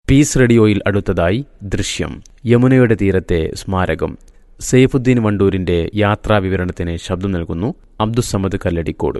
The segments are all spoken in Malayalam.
പീസ് റേഡിയോയിൽ അടുത്തതായി ദൃശ്യം യമുനയുടെ തീരത്തെ സ്മാരകം സെയ്ഫുദ്ദീൻ വണ്ടൂരിന്റെ യാത്രാ വിവരണത്തിന് ശബ്ദം നൽകുന്നു അബ്ദുസമദ് കല്ലടിക്കോട്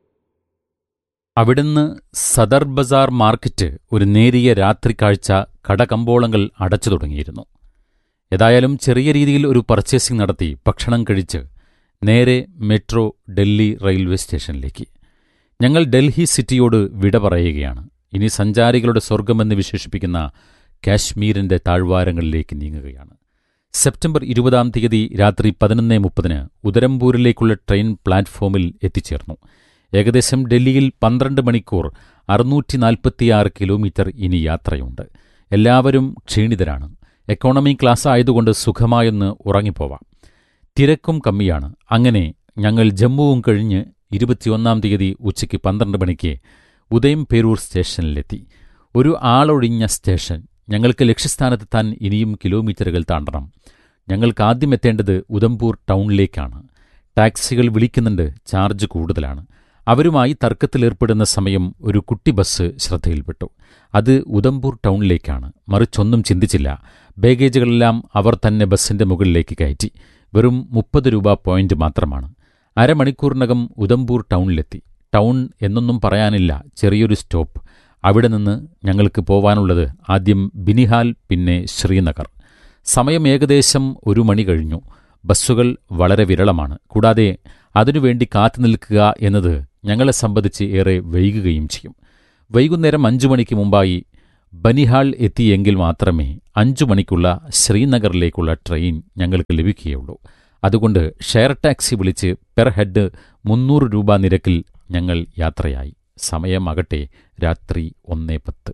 അവിടുന്ന് സദർ ബസാർ മാർക്കറ്റ് ഒരു നേരിയ രാത്രി കാഴ്ച കടകമ്പോളങ്ങൾ അടച്ചു തുടങ്ങിയിരുന്നു ഏതായാലും ചെറിയ രീതിയിൽ ഒരു പർച്ചേസിംഗ് നടത്തി ഭക്ഷണം കഴിച്ച് നേരെ മെട്രോ ഡൽഹി റെയിൽവേ സ്റ്റേഷനിലേക്ക് ഞങ്ങൾ ഡൽഹി സിറ്റിയോട് വിട പറയുകയാണ് ഇനി സഞ്ചാരികളുടെ സ്വർഗമെന്ന് വിശേഷിപ്പിക്കുന്ന കാശ്മീരിന്റെ താഴ്വാരങ്ങളിലേക്ക് നീങ്ങുകയാണ് സെപ്റ്റംബർ ഇരുപതാം തീയതി രാത്രി പതിനൊന്ന് മുപ്പതിന് ഉദരംപൂരിലേക്കുള്ള ട്രെയിൻ പ്ലാറ്റ്ഫോമിൽ എത്തിച്ചേർന്നു ഏകദേശം ഡൽഹിയിൽ പന്ത്രണ്ട് മണിക്കൂർ അറുന്നൂറ്റി നാൽപ്പത്തിയാറ് കിലോമീറ്റർ ഇനി യാത്രയുണ്ട് എല്ലാവരും ക്ഷീണിതരാണ് എക്കോണമി ക്ലാസ് ആയതുകൊണ്ട് സുഖമായൊന്ന് ഉറങ്ങിപ്പോവാം തിരക്കും കമ്മിയാണ് അങ്ങനെ ഞങ്ങൾ ജമ്മുവും കഴിഞ്ഞ് ഇരുപത്തിയൊന്നാം തീയതി ഉച്ചയ്ക്ക് പന്ത്രണ്ട് മണിക്ക് ഉദയം പേരൂർ സ്റ്റേഷനിലെത്തി ഒരു ആളൊഴിഞ്ഞ സ്റ്റേഷൻ ഞങ്ങൾക്ക് ലക്ഷ്യസ്ഥാനത്തെത്താൻ ഇനിയും കിലോമീറ്ററുകൾ താണ്ടണം ഞങ്ങൾക്ക് ആദ്യം എത്തേണ്ടത് ഉദംപൂർ ടൗണിലേക്കാണ് ടാക്സികൾ വിളിക്കുന്നുണ്ട് ചാർജ് കൂടുതലാണ് അവരുമായി തർക്കത്തിലേർപ്പെടുന്ന സമയം ഒരു കുട്ടി ബസ് ശ്രദ്ധയിൽപ്പെട്ടു അത് ഉദംപൂർ ടൗണിലേക്കാണ് മറിച്ചൊന്നും ചിന്തിച്ചില്ല ബാഗേജുകളെല്ലാം അവർ തന്നെ ബസ്സിന്റെ മുകളിലേക്ക് കയറ്റി വെറും മുപ്പത് രൂപ പോയിന്റ് മാത്രമാണ് അരമണിക്കൂറിനകം ഉദംപൂർ ടൗണിലെത്തി ടൗൺ എന്നൊന്നും പറയാനില്ല ചെറിയൊരു സ്റ്റോപ്പ് അവിടെ നിന്ന് ഞങ്ങൾക്ക് പോവാനുള്ളത് ആദ്യം ബിനിഹാൽ പിന്നെ ശ്രീനഗർ സമയം ഏകദേശം ഒരു മണി കഴിഞ്ഞു ബസ്സുകൾ വളരെ വിരളമാണ് കൂടാതെ അതിനുവേണ്ടി കാത്തുനിൽക്കുക എന്നത് ഞങ്ങളെ സംബന്ധിച്ച് ഏറെ വൈകുകയും ചെയ്യും വൈകുന്നേരം അഞ്ചു മണിക്ക് മുമ്പായി ബനിഹാൾ എത്തിയെങ്കിൽ മാത്രമേ അഞ്ചു മണിക്കുള്ള ശ്രീനഗറിലേക്കുള്ള ട്രെയിൻ ഞങ്ങൾക്ക് ലഭിക്കുകയുള്ളൂ അതുകൊണ്ട് ഷെയർ ടാക്സി വിളിച്ച് പെർ ഹെഡ് മുന്നൂറ് രൂപ നിരക്കിൽ ഞങ്ങൾ യാത്രയായി സമയമാകട്ടെ രാത്രി ഒന്നേ പത്ത്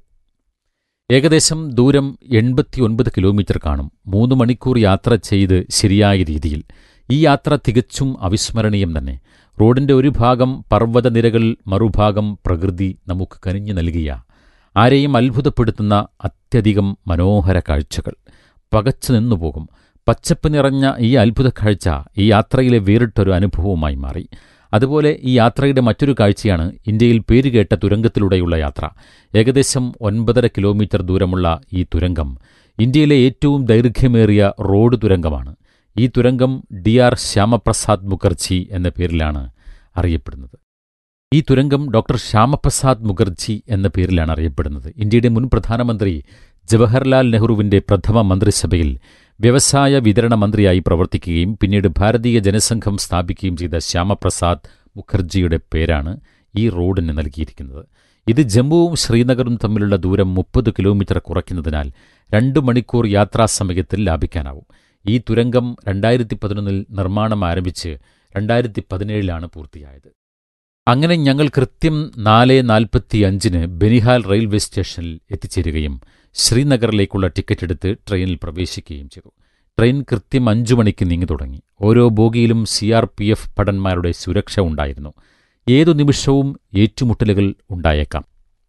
ഏകദേശം ദൂരം എൺപത്തിയൊൻപത് കിലോമീറ്റർ കാണും മൂന്ന് മണിക്കൂർ യാത്ര ചെയ്ത് ശരിയായ രീതിയിൽ ഈ യാത്ര തികച്ചും അവിസ്മരണീയം തന്നെ റോഡിന്റെ ഒരു ഭാഗം പർവ്വതനിരകൾ മറുഭാഗം പ്രകൃതി നമുക്ക് കനിഞ്ഞു നൽകിയ ആരെയും അത്ഭുതപ്പെടുത്തുന്ന അത്യധികം മനോഹര കാഴ്ചകൾ പകച്ചു നിന്നുപോകും പച്ചപ്പ് നിറഞ്ഞ ഈ അത്ഭുത കാഴ്ച ഈ യാത്രയിലെ വേറിട്ടൊരു അനുഭവമായി മാറി അതുപോലെ ഈ യാത്രയുടെ മറ്റൊരു കാഴ്ചയാണ് ഇന്ത്യയിൽ പേരുകേട്ട തുരങ്കത്തിലൂടെയുള്ള യാത്ര ഏകദേശം ഒൻപതര കിലോമീറ്റർ ദൂരമുള്ള ഈ തുരങ്കം ഇന്ത്യയിലെ ഏറ്റവും ദൈർഘ്യമേറിയ റോഡ് തുരങ്കമാണ് ഈ തുരങ്കം ഡി ആർ ശ്യാമപ്രസാദ് മുഖർജി എന്ന പേരിലാണ് അറിയപ്പെടുന്നത് ഈ തുരങ്കം ഡോക്ടർ ശ്യാമപ്രസാദ് മുഖർജി എന്ന പേരിലാണ് അറിയപ്പെടുന്നത് ഇന്ത്യയുടെ മുൻ പ്രധാനമന്ത്രി ജവഹർലാൽ നെഹ്റുവിന്റെ പ്രഥമ മന്ത്രിസഭയിൽ വ്യവസായ വിതരണ മന്ത്രിയായി പ്രവർത്തിക്കുകയും പിന്നീട് ഭാരതീയ ജനസംഘം സ്ഥാപിക്കുകയും ചെയ്ത ശ്യാമപ്രസാദ് മുഖർജിയുടെ പേരാണ് ഈ റോഡിന് നൽകിയിരിക്കുന്നത് ഇത് ജമ്മുവും ശ്രീനഗറും തമ്മിലുള്ള ദൂരം മുപ്പത് കിലോമീറ്റർ കുറയ്ക്കുന്നതിനാൽ രണ്ടു മണിക്കൂർ യാത്രാസമയത്തിൽ ലാഭിക്കാനാവും ഈ തുരങ്കം രണ്ടായിരത്തി പതിനൊന്നിൽ നിർമ്മാണം ആരംഭിച്ച് രണ്ടായിരത്തി പതിനേഴിലാണ് പൂർത്തിയായത് അങ്ങനെ ഞങ്ങൾ കൃത്യം നാല് നാൽപ്പത്തി അഞ്ചിന് ബനിഹാൽ റെയിൽവേ സ്റ്റേഷനിൽ എത്തിച്ചേരുകയും ശ്രീനഗറിലേക്കുള്ള ടിക്കറ്റ് എടുത്ത് ട്രെയിനിൽ പ്രവേശിക്കുകയും ചെയ്തു ട്രെയിൻ കൃത്യം അഞ്ചു മണിക്ക് നീങ്ങി തുടങ്ങി ഓരോ ബോഗിയിലും സി ആർ പി എഫ് ഭടന്മാരുടെ സുരക്ഷ ഉണ്ടായിരുന്നു ഏതു നിമിഷവും ഏറ്റുമുട്ടലുകൾ ഉണ്ടായേക്കാം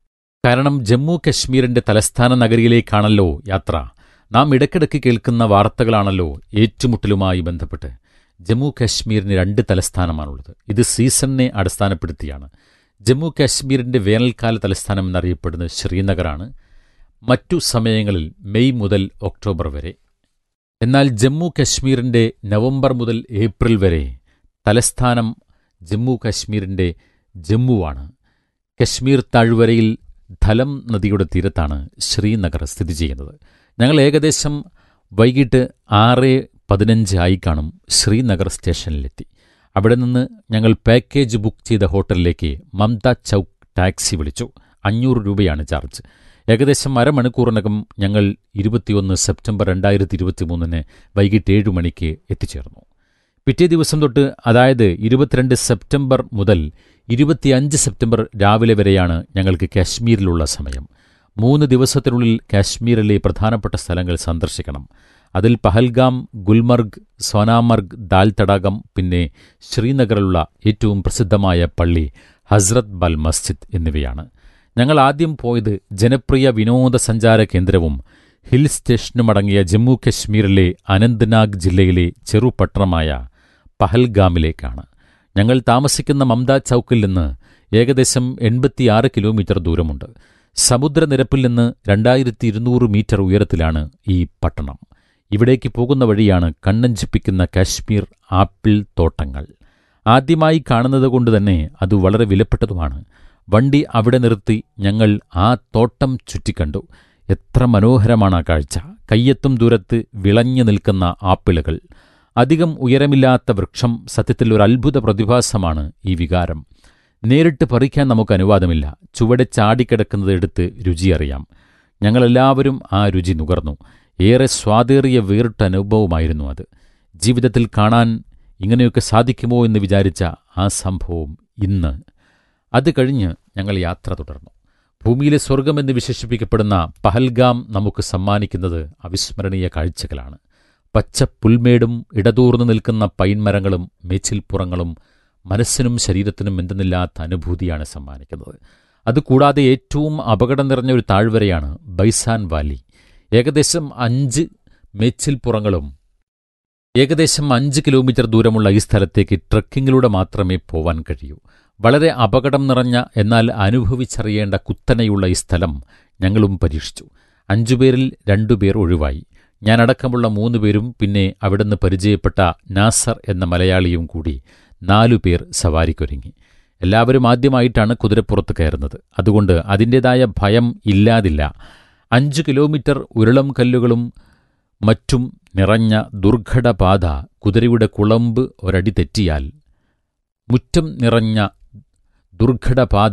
കാരണം ജമ്മു കശ്മീരിന്റെ തലസ്ഥാന നഗരിയിലേക്കാണല്ലോ യാത്ര നാം ഇടയ്ക്കിടയ്ക്ക് കേൾക്കുന്ന വാർത്തകളാണല്ലോ ഏറ്റുമുട്ടലുമായി ബന്ധപ്പെട്ട് ജമ്മു കാശ്മീരിന് രണ്ട് തലസ്ഥാനമാണുള്ളത് ഇത് സീസണിനെ അടിസ്ഥാനപ്പെടുത്തിയാണ് ജമ്മു കാശ്മീരിന്റെ വേനൽക്കാല തലസ്ഥാനം എന്നറിയപ്പെടുന്നത് ശ്രീനഗറാണ് മറ്റു സമയങ്ങളിൽ മെയ് മുതൽ ഒക്ടോബർ വരെ എന്നാൽ ജമ്മു കശ്മീരിന്റെ നവംബർ മുതൽ ഏപ്രിൽ വരെ തലസ്ഥാനം ജമ്മു കശ്മീരിന്റെ ജമ്മുവാണ് കശ്മീർ താഴ്വരയിൽ ധലം നദിയുടെ തീരത്താണ് ശ്രീനഗർ സ്ഥിതി ചെയ്യുന്നത് ഞങ്ങൾ ഏകദേശം വൈകിട്ട് ആറ് പതിനഞ്ച് ആയി കാണും ശ്രീനഗർ സ്റ്റേഷനിലെത്തി അവിടെ നിന്ന് ഞങ്ങൾ പാക്കേജ് ബുക്ക് ചെയ്ത ഹോട്ടലിലേക്ക് മമത ചൗക്ക് ടാക്സി വിളിച്ചു അഞ്ഞൂറ് രൂപയാണ് ചാർജ് ഏകദേശം അരമണിക്കൂറിനകം ഞങ്ങൾ ഇരുപത്തിയൊന്ന് സെപ്റ്റംബർ രണ്ടായിരത്തി ഇരുപത്തി മൂന്നിന് വൈകിട്ട് ഏഴ് മണിക്ക് എത്തിച്ചേർന്നു പിറ്റേ ദിവസം തൊട്ട് അതായത് ഇരുപത്തിരണ്ട് സെപ്റ്റംബർ മുതൽ ഇരുപത്തിയഞ്ച് സെപ്റ്റംബർ രാവിലെ വരെയാണ് ഞങ്ങൾക്ക് കാശ്മീരിലുള്ള സമയം മൂന്ന് ദിവസത്തിനുള്ളിൽ കാശ്മീരിലെ പ്രധാനപ്പെട്ട സ്ഥലങ്ങൾ സന്ദർശിക്കണം അതിൽ പഹൽഗാം ഗുൽമർഗ് സോനാമർഗ് ദാൽ തടാകം പിന്നെ ശ്രീനഗറിലുള്ള ഏറ്റവും പ്രസിദ്ധമായ പള്ളി ഹസ്രത് ബൽ മസ്ജിദ് എന്നിവയാണ് ഞങ്ങൾ ആദ്യം പോയത് ജനപ്രിയ വിനോദസഞ്ചാര കേന്ദ്രവും ഹിൽ സ്റ്റേഷനുമടങ്ങിയ ജമ്മു കശ്മീരിലെ അനന്ത്നാഗ് ജില്ലയിലെ ചെറുപട്ടണമായ പഹൽഗാമിലേക്കാണ് ഞങ്ങൾ താമസിക്കുന്ന മംദ ചൌക്കിൽ നിന്ന് ഏകദേശം എൺപത്തിയാറ് കിലോമീറ്റർ ദൂരമുണ്ട് സമുദ്രനിരപ്പിൽ നിന്ന് രണ്ടായിരത്തി ഇരുന്നൂറ് മീറ്റർ ഉയരത്തിലാണ് ഈ പട്ടണം ഇവിടേക്ക് പോകുന്ന വഴിയാണ് കണ്ണഞ്ചിപ്പിക്കുന്ന കാശ്മീർ ആപ്പിൾ തോട്ടങ്ങൾ ആദ്യമായി കാണുന്നത് കൊണ്ട് തന്നെ അത് വളരെ വിലപ്പെട്ടതുമാണ് വണ്ടി അവിടെ നിർത്തി ഞങ്ങൾ ആ തോട്ടം ചുറ്റിക്കണ്ടു എത്ര മനോഹരമാണ് ആ കാഴ്ച കയ്യെത്തും ദൂരത്ത് വിളഞ്ഞു നിൽക്കുന്ന ആപ്പിളുകൾ അധികം ഉയരമില്ലാത്ത വൃക്ഷം സത്യത്തിൽ ഒരു അത്ഭുത പ്രതിഭാസമാണ് ഈ വികാരം നേരിട്ട് പറിക്കാൻ നമുക്ക് അനുവാദമില്ല ചുവടെ ചാടിക്കിടക്കുന്നത് എടുത്ത് രുചിയറിയാം ഞങ്ങളെല്ലാവരും ആ രുചി നുകർന്നു ഏറെ സ്വാതേറിയ വേറിട്ട അനുഭവമായിരുന്നു അത് ജീവിതത്തിൽ കാണാൻ ഇങ്ങനെയൊക്കെ സാധിക്കുമോ എന്ന് വിചാരിച്ച ആ സംഭവം ഇന്ന് അത് കഴിഞ്ഞ് ഞങ്ങൾ യാത്ര തുടർന്നു ഭൂമിയിലെ സ്വർഗമെന്ന് വിശേഷിപ്പിക്കപ്പെടുന്ന പഹൽഗാം നമുക്ക് സമ്മാനിക്കുന്നത് അവിസ്മരണീയ കാഴ്ചകളാണ് പച്ച പുൽമേടും ഇടതൂർന്നു നിൽക്കുന്ന പൈൻമരങ്ങളും മേച്ചിൽപ്പുറങ്ങളും മനസ്സിനും ശരീരത്തിനും എന്തെന്നില്ലാത്ത അനുഭൂതിയാണ് സമ്മാനിക്കുന്നത് അതുകൂടാതെ ഏറ്റവും അപകടം നിറഞ്ഞ ഒരു താഴ്വരയാണ് ബൈസാൻ വാലി ഏകദേശം അഞ്ച് മേച്ചിൽപ്പുറങ്ങളും ഏകദേശം അഞ്ച് കിലോമീറ്റർ ദൂരമുള്ള ഈ സ്ഥലത്തേക്ക് ട്രക്കിങ്ങിലൂടെ മാത്രമേ പോവാൻ കഴിയൂ വളരെ അപകടം നിറഞ്ഞ എന്നാൽ അനുഭവിച്ചറിയേണ്ട കുത്തനെയുള്ള ഈ സ്ഥലം ഞങ്ങളും പരീക്ഷിച്ചു അഞ്ചുപേരിൽ രണ്ടുപേർ ഒഴിവായി ഞാനടക്കമുള്ള മൂന്നുപേരും പിന്നെ അവിടുന്ന് പരിചയപ്പെട്ട നാസർ എന്ന മലയാളിയും കൂടി നാലുപേർ സവാരിക്കൊരുങ്ങി എല്ലാവരും ആദ്യമായിട്ടാണ് കുതിരപ്പുറത്ത് കയറുന്നത് അതുകൊണ്ട് അതിൻ്റെതായ ഭയം ഇല്ലാതില്ല അഞ്ചു കിലോമീറ്റർ ഉരുളം കല്ലുകളും മറ്റും നിറഞ്ഞ ദുർഘടപാത കുതിരയുടെ കുളമ്പ് ഒരടി തെറ്റിയാൽ മുറ്റം നിറഞ്ഞ ദുർഘടപാത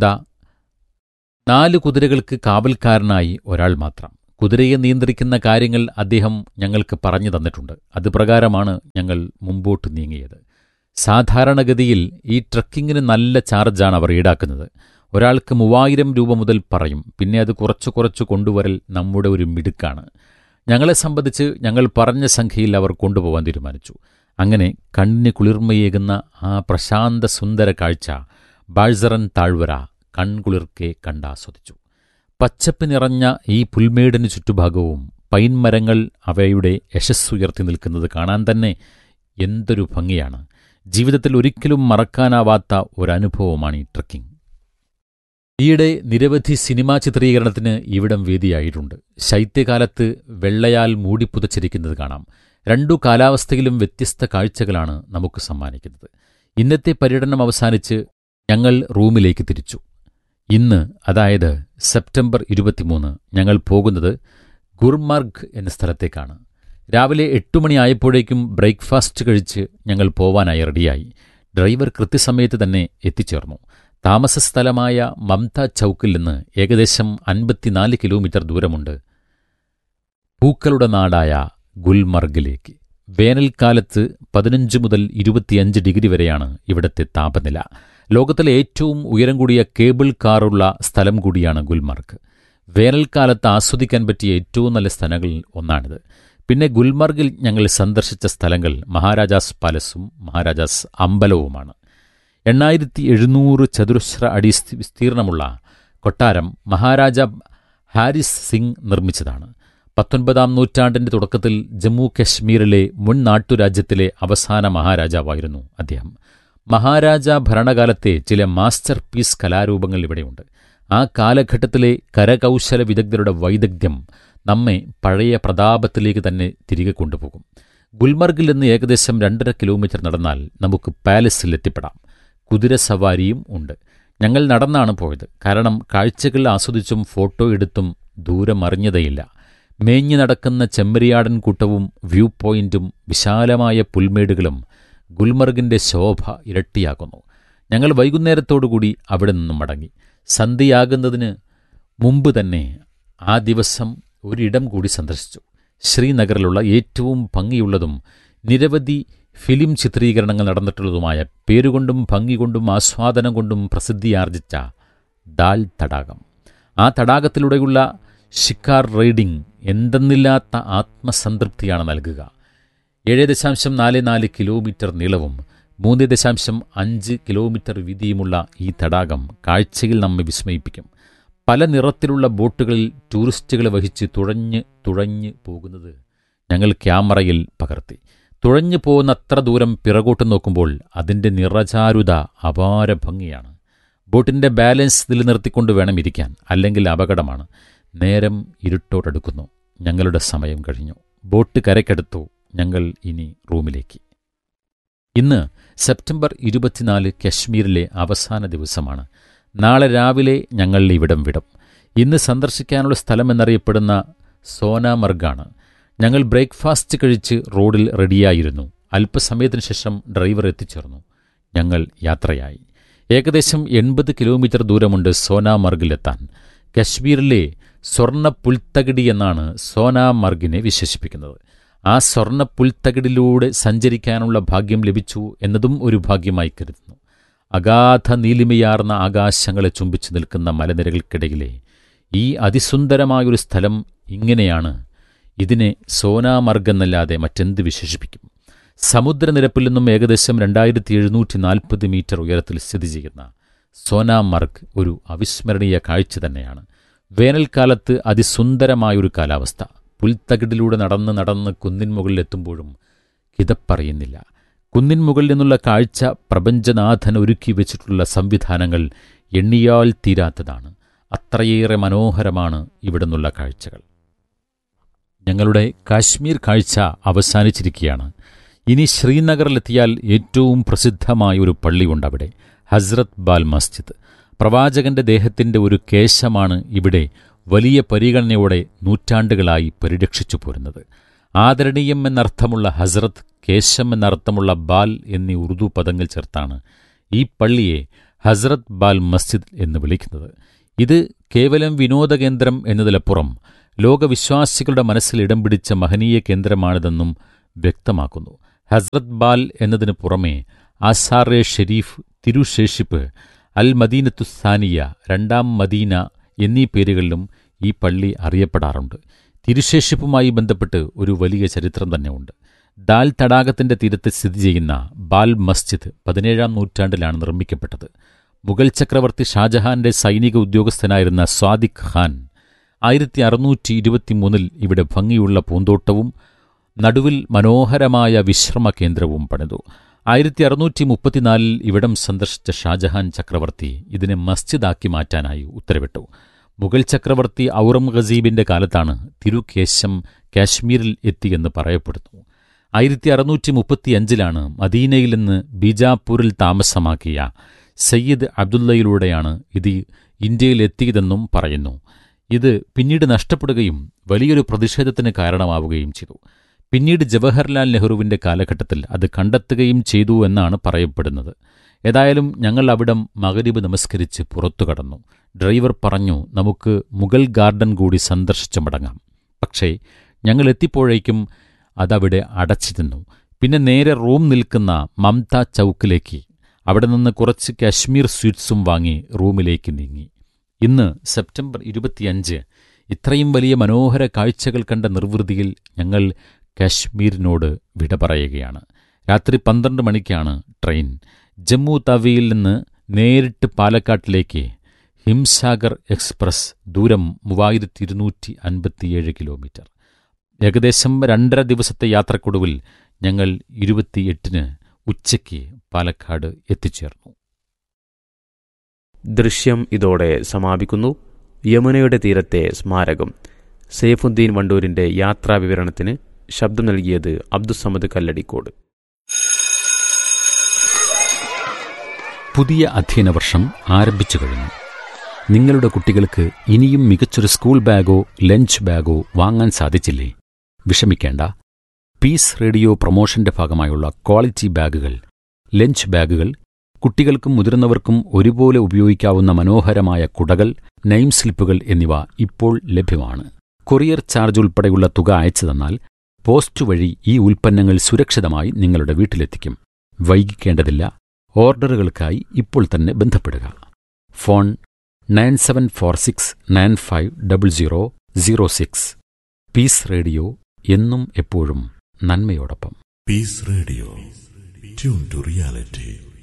നാല് കുതിരകൾക്ക് കാവൽക്കാരനായി ഒരാൾ മാത്രം കുതിരയെ നിയന്ത്രിക്കുന്ന കാര്യങ്ങൾ അദ്ദേഹം ഞങ്ങൾക്ക് പറഞ്ഞു തന്നിട്ടുണ്ട് അതുപ്രകാരമാണ് ഞങ്ങൾ മുമ്പോട്ട് നീങ്ങിയത് സാധാരണഗതിയിൽ ഈ ട്രക്കിങ്ങിന് നല്ല ചാർജാണ് അവർ ഈടാക്കുന്നത് ഒരാൾക്ക് മൂവായിരം രൂപ മുതൽ പറയും പിന്നെ അത് കുറച്ചു കുറച്ച് കൊണ്ടുവരൽ നമ്മുടെ ഒരു മിടുക്കാണ് ഞങ്ങളെ സംബന്ധിച്ച് ഞങ്ങൾ പറഞ്ഞ സംഖ്യയിൽ അവർ കൊണ്ടുപോകാൻ തീരുമാനിച്ചു അങ്ങനെ കണ്ണിന് കുളിർമയേകുന്ന ആ പ്രശാന്ത സുന്ദര കാഴ്ച ബാഴ്സറൻ താഴ്വര കൺകുളിർക്കെ കണ്ടാസ്വദിച്ചു പച്ചപ്പ് നിറഞ്ഞ ഈ പുൽമേടിന് ചുറ്റുഭാഗവും പൈൻമരങ്ങൾ അവയുടെ യശസ്സുയർത്തി നിൽക്കുന്നത് കാണാൻ തന്നെ എന്തൊരു ഭംഗിയാണ് ജീവിതത്തിൽ ഒരിക്കലും മറക്കാനാവാത്ത ഒരനുഭവമാണ് ഈ ട്രക്കിംഗ് ഈയിടെ നിരവധി സിനിമാ ചിത്രീകരണത്തിന് ഇവിടം വേദിയായിട്ടുണ്ട് ശൈത്യകാലത്ത് വെള്ളയാൽ മൂടിപ്പുതച്ചിരിക്കുന്നത് കാണാം രണ്ടു കാലാവസ്ഥയിലും വ്യത്യസ്ത കാഴ്ചകളാണ് നമുക്ക് സമ്മാനിക്കുന്നത് ഇന്നത്തെ പര്യടനം അവസാനിച്ച് ഞങ്ങൾ റൂമിലേക്ക് തിരിച്ചു ഇന്ന് അതായത് സെപ്റ്റംബർ ഇരുപത്തിമൂന്ന് ഞങ്ങൾ പോകുന്നത് ഗുർമർഗ് എന്ന സ്ഥലത്തേക്കാണ് രാവിലെ എട്ടു മണിയായപ്പോഴേക്കും ബ്രേക്ക്ഫാസ്റ്റ് കഴിച്ച് ഞങ്ങൾ പോവാനായി റെഡിയായി ഡ്രൈവർ കൃത്യസമയത്ത് തന്നെ എത്തിച്ചേർന്നു താമസ സ്ഥലമായ മംത ചൌക്കിൽ നിന്ന് ഏകദേശം അൻപത്തിനാല് കിലോമീറ്റർ ദൂരമുണ്ട് പൂക്കളുടെ നാടായ ഗുൽമർഗിലേക്ക് വേനൽക്കാലത്ത് പതിനഞ്ച് മുതൽ ഇരുപത്തിയഞ്ച് ഡിഗ്രി വരെയാണ് ഇവിടുത്തെ താപനില ലോകത്തിലെ ഏറ്റവും ഉയരം കൂടിയ കേബിൾ കാറുള്ള സ്ഥലം കൂടിയാണ് ഗുൽമർഗ് വേനൽക്കാലത്ത് ആസ്വദിക്കാൻ പറ്റിയ ഏറ്റവും നല്ല സ്ഥലങ്ങളിൽ ഒന്നാണിത് പിന്നെ ഗുൽമർഗിൽ ഞങ്ങൾ സന്ദർശിച്ച സ്ഥലങ്ങൾ മഹാരാജാസ് പാലസും മഹാരാജാസ് അമ്പലവുമാണ് എണ്ണായിരത്തി എഴുന്നൂറ് ചതുരശ്ര അടി വിസ്തീർണമുള്ള കൊട്ടാരം മഹാരാജ ഹാരിസ് സിംഗ് നിർമ്മിച്ചതാണ് പത്തൊൻപതാം നൂറ്റാണ്ടിന്റെ തുടക്കത്തിൽ ജമ്മു കശ്മീരിലെ മുൻ നാട്ടുരാജ്യത്തിലെ അവസാന മഹാരാജാവായിരുന്നു അദ്ദേഹം മഹാരാജ ഭരണകാലത്തെ ചില മാസ്റ്റർ പീസ് കലാരൂപങ്ങൾ ഇവിടെയുണ്ട് ആ കാലഘട്ടത്തിലെ കരകൗശല വിദഗ്ധരുടെ വൈദഗ്ധ്യം നമ്മെ പഴയ പ്രതാപത്തിലേക്ക് തന്നെ തിരികെ കൊണ്ടുപോകും ഗുൽമർഗിൽ നിന്ന് ഏകദേശം രണ്ടര കിലോമീറ്റർ നടന്നാൽ നമുക്ക് പാലസിൽ എത്തിപ്പെടാം കുതിരസവാരിയും ഉണ്ട് ഞങ്ങൾ നടന്നാണ് പോയത് കാരണം കാഴ്ചകൾ ആസ്വദിച്ചും ഫോട്ടോ എടുത്തും ദൂരം അറിഞ്ഞതേയില്ല മേഞ്ഞു നടക്കുന്ന ചെമ്മരിയാടൻ കൂട്ടവും വ്യൂ പോയിന്റും വിശാലമായ പുൽമേടുകളും ഗുൽമർഗിന്റെ ശോഭ ഇരട്ടിയാക്കുന്നു ഞങ്ങൾ വൈകുന്നേരത്തോടുകൂടി അവിടെ നിന്നും മടങ്ങി സന്ധ്യയാകുന്നതിന് മുമ്പ് തന്നെ ആ ദിവസം ഒരിടം കൂടി സന്ദർശിച്ചു ശ്രീനഗറിലുള്ള ഏറ്റവും ഭംഗിയുള്ളതും നിരവധി ഫിലിം ചിത്രീകരണങ്ങൾ നടന്നിട്ടുള്ളതുമായ പേരുകൊണ്ടും ഭംഗി കൊണ്ടും ആസ്വാദനം കൊണ്ടും പ്രസിദ്ധിയാർജിച്ച ദാൽ തടാകം ആ തടാകത്തിലൂടെയുള്ള ഷിക്കാർ റൈഡിംഗ് എന്തെന്നില്ലാത്ത ആത്മസംതൃപ്തിയാണ് നൽകുക ഏഴ് ദശാംശം നാല് നാല് കിലോമീറ്റർ നീളവും മൂന്ന് ദശാംശം അഞ്ച് കിലോമീറ്റർ വീതിയുമുള്ള ഈ തടാകം കാഴ്ചയിൽ നമ്മെ വിസ്മയിപ്പിക്കും പല നിറത്തിലുള്ള ബോട്ടുകളിൽ ടൂറിസ്റ്റുകളെ വഹിച്ച് തുഴഞ്ഞ് തുഴഞ്ഞ് പോകുന്നത് ഞങ്ങൾ ക്യാമറയിൽ പകർത്തി തുഴഞ്ഞു പോകുന്ന അത്ര ദൂരം പിറകോട്ട് നോക്കുമ്പോൾ അതിൻ്റെ നിറചാരുത അപാര ഭംഗിയാണ് ബോട്ടിന്റെ ബാലൻസ് നിലനിർത്തിക്കൊണ്ട് വേണം ഇരിക്കാൻ അല്ലെങ്കിൽ അപകടമാണ് നേരം ഇരുട്ടോടടുക്കുന്നു ഞങ്ങളുടെ സമയം കഴിഞ്ഞു ബോട്ട് കരയ്ക്കടുത്തു ഞങ്ങൾ ഇനി റൂമിലേക്ക് ഇന്ന് സെപ്റ്റംബർ ഇരുപത്തിനാല് കശ്മീരിലെ അവസാന ദിവസമാണ് നാളെ രാവിലെ ഞങ്ങൾ ഇവിടം വിടും ഇന്ന് സന്ദർശിക്കാനുള്ള സ്ഥലമെന്നറിയപ്പെടുന്ന സോനാമർഗാണ് ഞങ്ങൾ ബ്രേക്ക്ഫാസ്റ്റ് കഴിച്ച് റോഡിൽ റെഡിയായിരുന്നു അല്പസമയത്തിന് ശേഷം ഡ്രൈവർ എത്തിച്ചേർന്നു ഞങ്ങൾ യാത്രയായി ഏകദേശം എൺപത് കിലോമീറ്റർ ദൂരമുണ്ട് സോനാമർഗിലെത്താൻ കശ്മീരിലെ സ്വർണ്ണ പുൽത്തകിടി എന്നാണ് സോനാമർഗിനെ വിശേഷിപ്പിക്കുന്നത് ആ സ്വർണ്ണ പുൽത്തകിടിലൂടെ സഞ്ചരിക്കാനുള്ള ഭാഗ്യം ലഭിച്ചു എന്നതും ഒരു ഭാഗ്യമായി കരുതുന്നു അഗാധ നീലിമയാർന്ന ആകാശങ്ങളെ ചുംബിച്ചു നിൽക്കുന്ന മലനിരകൾക്കിടയിലെ ഈ അതിസുന്ദരമായൊരു സ്ഥലം ഇങ്ങനെയാണ് ഇതിനെ സോനാമർഗെന്നല്ലാതെ മറ്റെന്ത് വിശേഷിപ്പിക്കും സമുദ്രനിരപ്പിൽ നിന്നും ഏകദേശം രണ്ടായിരത്തി എഴുന്നൂറ്റി നാൽപ്പത് മീറ്റർ ഉയരത്തിൽ സ്ഥിതി ചെയ്യുന്ന സോനാമർഗ് ഒരു അവിസ്മരണീയ കാഴ്ച തന്നെയാണ് വേനൽക്കാലത്ത് അതിസുന്ദരമായൊരു കാലാവസ്ഥ പുൽത്തകിടിലൂടെ നടന്ന് നടന്ന് കുന്നിൻ മുകളിലെത്തുമ്പോഴും കിതപ്പറിയുന്നില്ല കുന്നിൻ മുകളിൽ നിന്നുള്ള കാഴ്ച പ്രപഞ്ചനാഥൻ ഒരുക്കി വെച്ചിട്ടുള്ള സംവിധാനങ്ങൾ എണ്ണിയാൽ തീരാത്തതാണ് അത്രയേറെ മനോഹരമാണ് ഇവിടെ നിന്നുള്ള കാഴ്ചകൾ ഞങ്ങളുടെ കാശ്മീർ കാഴ്ച അവസാനിച്ചിരിക്കുകയാണ് ഇനി ശ്രീനഗറിലെത്തിയാൽ ഏറ്റവും പ്രസിദ്ധമായ ഒരു പള്ളിയുണ്ട് അവിടെ ഹസ്രത് ബാൽ മസ്ജിദ് പ്രവാചകന്റെ ദേഹത്തിന്റെ ഒരു കേശമാണ് ഇവിടെ വലിയ പരിഗണനയോടെ നൂറ്റാണ്ടുകളായി പരിരക്ഷിച്ചു പോരുന്നത് ആദരണീയം എന്നർത്ഥമുള്ള ഹസ്രത്ത് കേശം എന്നർത്ഥമുള്ള ബാൽ എന്നീ ഉറുദു പദങ്ങൾ ചേർത്താണ് ഈ പള്ളിയെ ഹസ്രത് ബാൽ മസ്ജിദ് എന്ന് വിളിക്കുന്നത് ഇത് കേവലം വിനോദകേന്ദ്രം എന്നതിലപ്പുറം ലോകവിശ്വാസികളുടെ മനസ്സിൽ ഇടം പിടിച്ച മഹനീയ കേന്ദ്രമാണിതെന്നും വ്യക്തമാക്കുന്നു ഹസ്രത് ബാൽ എന്നതിനു പുറമെ ആസാറെ ഷെരീഫ് തിരുശേഷിപ്പ് അൽ മദീനത്തുസാനിയ രണ്ടാം മദീന എന്നീ പേരുകളിലും ഈ പള്ളി അറിയപ്പെടാറുണ്ട് തിരുശേഷിപ്പുമായി ബന്ധപ്പെട്ട് ഒരു വലിയ ചരിത്രം തന്നെയുണ്ട് ദാൽ തടാകത്തിന്റെ തീരത്ത് സ്ഥിതി ചെയ്യുന്ന ബാൽ മസ്ജിദ് പതിനേഴാം നൂറ്റാണ്ടിലാണ് നിർമ്മിക്കപ്പെട്ടത് മുഗൾ ചക്രവർത്തി ഷാജഹാന്റെ സൈനിക ഉദ്യോഗസ്ഥനായിരുന്ന സ്വാദിഖ് ഖാൻ ആയിരത്തി അറുന്നൂറ്റി ഇരുപത്തിമൂന്നിൽ ഇവിടെ ഭംഗിയുള്ള പൂന്തോട്ടവും നടുവിൽ മനോഹരമായ വിശ്രമ കേന്ദ്രവും പണിതു ആയിരത്തി അറുന്നൂറ്റി മുപ്പത്തിനാലിൽ ഇവിടം സന്ദർശിച്ച ഷാജഹാൻ ചക്രവർത്തി ഇതിനെ മസ്ജിദാക്കി മാറ്റാനായി ഉത്തരവിട്ടു മുഗൾ ചക്രവർത്തി ഔറംഗസീബിന്റെ കാലത്താണ് തിരുകേശം കാശ്മീരിൽ എത്തിയെന്ന് പറയപ്പെടുന്നു ആയിരത്തി അറുന്നൂറ്റി മുപ്പത്തിയഞ്ചിലാണ് മദീനയിൽ നിന്ന് ബീജാപൂരിൽ താമസമാക്കിയ സയ്യിദ് അബ്ദുള്ളയിലൂടെയാണ് ഇത് ഇന്ത്യയിലെത്തിയതെന്നും പറയുന്നു ഇത് പിന്നീട് നഷ്ടപ്പെടുകയും വലിയൊരു പ്രതിഷേധത്തിന് കാരണമാവുകയും ചെയ്തു പിന്നീട് ജവഹർലാൽ നെഹ്റുവിന്റെ കാലഘട്ടത്തിൽ അത് കണ്ടെത്തുകയും ചെയ്തു എന്നാണ് പറയപ്പെടുന്നത് ഏതായാലും ഞങ്ങൾ അവിടം മകരീബ് നമസ്കരിച്ച് പുറത്തു കടന്നു ഡ്രൈവർ പറഞ്ഞു നമുക്ക് മുഗൾ ഗാർഡൻ കൂടി സന്ദർശിച്ചു മടങ്ങാം പക്ഷേ ഞങ്ങൾ എത്തിപ്പോഴേക്കും അതവിടെ അടച്ചിരുന്നു പിന്നെ നേരെ റൂം നിൽക്കുന്ന മംത ചൌക്കിലേക്ക് അവിടെ നിന്ന് കുറച്ച് കാശ്മീർ സ്വീറ്റ്സും വാങ്ങി റൂമിലേക്ക് നീങ്ങി ഇന്ന് സെപ്റ്റംബർ ഇരുപത്തിയഞ്ച് ഇത്രയും വലിയ മനോഹര കാഴ്ചകൾ കണ്ട നിർവൃതിയിൽ ഞങ്ങൾ കാശ്മീരിനോട് വിട പറയുകയാണ് രാത്രി പന്ത്രണ്ട് മണിക്കാണ് ട്രെയിൻ ജമ്മു തവിയിൽ നിന്ന് നേരിട്ട് പാലക്കാട്ടിലേക്ക് ഹിംസാഗർ എക്സ്പ്രസ് ദൂരം മൂവായിരത്തി ഇരുന്നൂറ്റി അൻപത്തിയേഴ് കിലോമീറ്റർ ഏകദേശം രണ്ടര ദിവസത്തെ യാത്രക്കൊടുവിൽ ഞങ്ങൾ ഇരുപത്തിയെട്ടിന് ഉച്ചയ്ക്ക് പാലക്കാട് എത്തിച്ചേർന്നു ദൃശ്യം ഇതോടെ സമാപിക്കുന്നു യമുനയുടെ തീരത്തെ സ്മാരകം സൈഫുദ്ദീൻ വണ്ടൂരിന്റെ യാത്രാ വിവരണത്തിന് ശബ്ദം നൽകിയത് അബ്ദുസമദ് കല്ലടിക്കോട് പുതിയ അധ്യയന വർഷം ആരംഭിച്ചു കഴിഞ്ഞു നിങ്ങളുടെ കുട്ടികൾക്ക് ഇനിയും മികച്ചൊരു സ്കൂൾ ബാഗോ ലഞ്ച് ബാഗോ വാങ്ങാൻ സാധിച്ചില്ലേ വിഷമിക്കേണ്ട പീസ് റേഡിയോ പ്രൊമോഷന്റെ ഭാഗമായുള്ള ക്വാളിറ്റി ബാഗുകൾ ലഞ്ച് ബാഗുകൾ കുട്ടികൾക്കും മുതിർന്നവർക്കും ഒരുപോലെ ഉപയോഗിക്കാവുന്ന മനോഹരമായ കുടകൾ നെയിം സ്ലിപ്പുകൾ എന്നിവ ഇപ്പോൾ ലഭ്യമാണ് കൊറിയർ ചാർജ് ഉൾപ്പെടെയുള്ള തുക അയച്ചു തന്നാൽ പോസ്റ്റ് വഴി ഈ ഉൽപ്പന്നങ്ങൾ സുരക്ഷിതമായി നിങ്ങളുടെ വീട്ടിലെത്തിക്കും വൈകിക്കേണ്ടതില്ല ഓർഡറുകൾക്കായി ഇപ്പോൾ തന്നെ ബന്ധപ്പെടുക phone nine seven four six nine five double zero zero six peace radio എന്നും എപ്പോഴും നന്മയോടൊപ്പം Peace Radio. Tune to reality.